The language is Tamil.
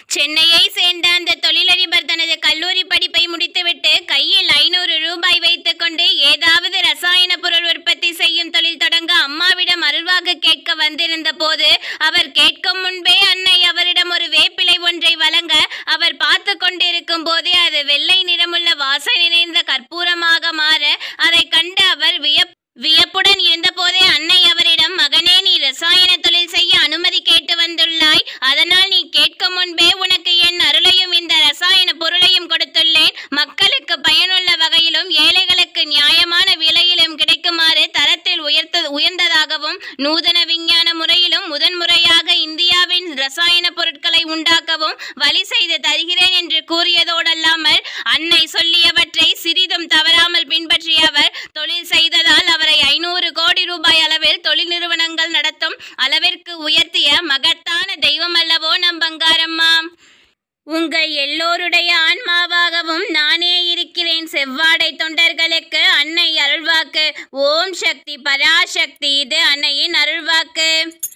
சென்னையை சேர்ந்த அந்த தொழிலதிபர் தனது கல்லூரி படிப்பை முடித்துவிட்டு கையில் ஐநூறு ரூபாய் வைத்துக்கொண்டு ஏதாவது ரசாயன பொருள் உற்பத்தி செய்யும் தொழில் தொடங்க அம்மாவிடம் அருள்வாக்கு கேட்க வந்திருந்த போது அவர் கேட்கும் முன்பே அன்னை அவரிடம் ஒரு வேப்பிலை ஒன்றை வழங்க அவர் பார்த்து கொண்டிருக்கும் போதே அது வெள்ளை நிறமுள்ள வாசனை நிறைந்த கற்பூரமாக மாற அதை கண்டு அவர் வியப் வியப்புடன் இருந்தபோதே அன்னை அவரிடம் மகனே நீ ரசாயன தொழில் செய்ய அனுமதி கேட்டு வந்துள்ளாய் அதனால் நீ கேட்கும் முன்பே உனக்கு என் அருளையும் இந்த ரசாயன பொருளையும் கொடுத்துள்ளேன் மக்களுக்கு பயனுள்ள வகையிலும் ஏழைகளுக்கு நியாயமான விலையிலும் கிடைக்குமாறு தரத்தில் உயர்த்த உயர்ந்ததாகவும் நூதன விஞ்ஞான முறையிலும் முதன்முறையாக இந்தியாவின் ரசாயன பொருட்களை உண்டாக்கவும் வழி செய்து தருகிறேன் என்று கூறியதோடல்லாமல் அன்னை சொல்லியவற்றை சிறிதும் தவறாமல் பின்பற்றிய அவர் தொழில் செய்ததால் அவரை ஐநூறு கோடி ரூபாய் அளவில் தொழில் நிறுவனங்கள் நடத்தும் அளவிற்கு உயர்த்திய மகத்தான தெய்வம் அல்லவோ நம் பங்காரம்மா உங்கள் எல்லோருடைய ஆன்மாவாகவும் நானே இருக்கிறேன் செவ்வாடை தொண்டர்களுக்கு அன்னை அருள்வாக்கு ஓம் சக்தி பராசக்தி இது அன்னையின் அருள்வாக்கு